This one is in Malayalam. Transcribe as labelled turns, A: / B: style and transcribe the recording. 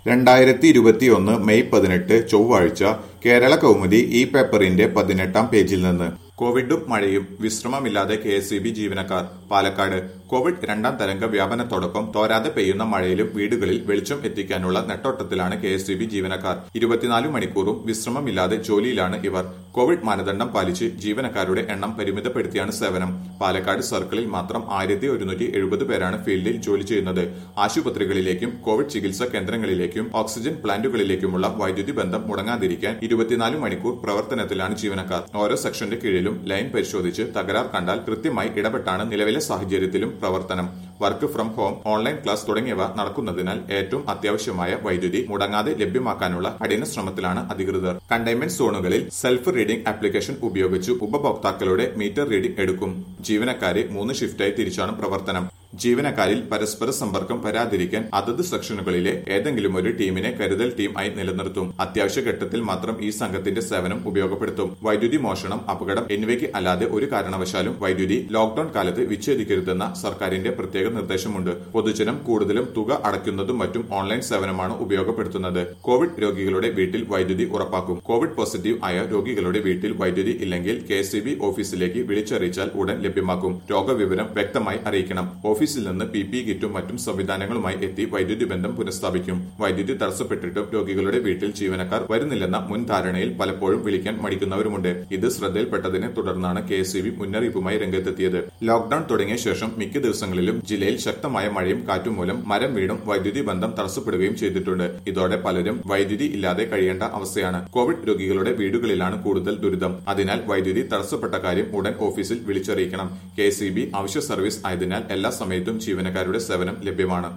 A: രണ്ടായിരത്തി ഇരുപത്തിയൊന്ന് മെയ് പതിനെട്ട് ചൊവ്വാഴ്ച കേരള കൗമുദി ഈ പേപ്പറിന്റെ പതിനെട്ടാം പേജിൽ നിന്ന് കോവിഡും മഴയും വിശ്രമമില്ലാതെ കെ എസ് ജീവനക്കാർ പാലക്കാട് കോവിഡ് രണ്ടാം തരംഗ വ്യാപനത്തോടൊപ്പം തോരാതെ പെയ്യുന്ന മഴയിലും വീടുകളിൽ വെളിച്ചം എത്തിക്കാനുള്ള നെട്ടോട്ടത്തിലാണ് കെ എസ് ജീവനക്കാർ ഇരുപത്തിനാല് മണിക്കൂറും വിശ്രമമില്ലാതെ ജോലിയിലാണ് ഇവർ കോവിഡ് മാനദണ്ഡം പാലിച്ച് ജീവനക്കാരുടെ എണ്ണം പരിമിതപ്പെടുത്തിയാണ് സേവനം പാലക്കാട് സർക്കിളിൽ മാത്രം ആയിരത്തി ഒരുന്നൂറ്റി എഴുപത് പേരാണ് ഫീൽഡിൽ ജോലി ചെയ്യുന്നത് ആശുപത്രികളിലേക്കും കോവിഡ് ചികിത്സാ കേന്ദ്രങ്ങളിലേക്കും ഓക്സിജൻ പ്ലാന്റുകളിലേക്കുമുള്ള വൈദ്യുതി ബന്ധം മുടങ്ങാതിരിക്കാൻ ഇരുപത്തിനാല് മണിക്കൂർ പ്രവർത്തനത്തിലാണ് ജീവനക്കാർ ഓരോ സെക്ഷന്റെ കീഴിലും ലൈൻ പരിശോധിച്ച് തകരാർ കണ്ടാൽ കൃത്യമായി ഇടപെട്ടാണ് നിലവിലെ സാഹചര്യത്തിലും പ്രവർത്തനം work from home online class തുടങ്ങിയവ നടക്കുന്നതിനാൽ ഏറ്റവും അത്യാവശ്യമായ വൈദ്യുതി മുടങ്ങാതെ ലഭ്യമാക്കാനുള്ള കഠിന ശ്രമത്തിലാണ് അധികൃതർ കണ്ടെയ്ൻമെന്റ് സോണുകളിൽ സെൽഫ് റീഡിംഗ് ആപ്ലിക്കേഷൻ ഉപയോഗിച്ച് ഉപഭോക്താക്കളുടെ മീറ്റർ റീഡിംഗ് എടുക്കും ജീവനക്കാരെ മൂന്ന് ഷിഫ്റ്റായി തിരിച്ചാണ് പ്രവർത്തനം ജീവനക്കാരിൽ പരസ്പര സമ്പർക്കം വരാതിരിക്കാൻ അതത് സെക്ഷനുകളിലെ ഏതെങ്കിലും ഒരു ടീമിനെ കരുതൽ ടീം ആയി നിലനിർത്തും അത്യാവശ്യ ഘട്ടത്തിൽ മാത്രം ഈ സംഘത്തിന്റെ സേവനം ഉപയോഗപ്പെടുത്തും വൈദ്യുതി മോഷണം അപകടം എന്നിവയ്ക്ക് അല്ലാതെ ഒരു കാരണവശാലും വൈദ്യുതി ലോക്ഡൌൺ കാലത്ത് വിച്ഛേദിക്കരുതെന്ന സർക്കാരിന്റെ പ്രത്യേക നിർദ്ദേശമുണ്ട് പൊതുജനം കൂടുതലും തുക അടയ്ക്കുന്നതും മറ്റും ഓൺലൈൻ സേവനമാണ് ഉപയോഗപ്പെടുത്തുന്നത് കോവിഡ് രോഗികളുടെ വീട്ടിൽ വൈദ്യുതി ഉറപ്പാക്കും കോവിഡ് പോസിറ്റീവ് ആയ രോഗികളുടെ വീട്ടിൽ വൈദ്യുതി ഇല്ലെങ്കിൽ കെ ഓഫീസിലേക്ക് വിളിച്ചറിയിച്ചാൽ ഉടൻ ലഭ്യമാക്കും രോഗവിവരം വ്യക്തമായി അറിയിക്കണം ഓഫീസിൽ നിന്ന് പി പി കിറ്റും മറ്റും സംവിധാനങ്ങളുമായി എത്തി വൈദ്യുതി ബന്ധം പുനഃസ്ഥാപിക്കും വൈദ്യുതി തടസ്സപ്പെട്ടിട്ടും രോഗികളുടെ വീട്ടിൽ ജീവനക്കാർ വരുന്നില്ലെന്ന മുൻ ധാരണയിൽ പലപ്പോഴും വിളിക്കാൻ മടിക്കുന്നവരുമുണ്ട് ഇത് ശ്രദ്ധയിൽപ്പെട്ടതിനെ തുടർന്നാണ് കെ എസ് മുന്നറിയിപ്പുമായി രംഗത്തെത്തിയത് ലോക്ഡൌൺ തുടങ്ങിയ ശേഷം മിക്ക ദിവസങ്ങളിലും ജില്ലയിൽ ശക്തമായ മഴയും കാറ്റും മൂലം മരം വീണും വൈദ്യുതി ബന്ധം തടസ്സപ്പെടുകയും ചെയ്തിട്ടുണ്ട് ഇതോടെ പലരും വൈദ്യുതി ഇല്ലാതെ കഴിയേണ്ട അവസ്ഥയാണ് കോവിഡ് രോഗികളുടെ വീടുകളിലാണ് കൂടുതൽ ദുരിതം അതിനാൽ വൈദ്യുതി തടസ്സപ്പെട്ട കാര്യം ഉടൻ ഓഫീസിൽ വിളിച്ചറിയിക്കണം കെ അവശ്യ സർവീസ് ആയതിനാൽ എല്ലാ സമയത്തും ജീവനക്കാരുടെ സേവനം ലഭ്യമാണ്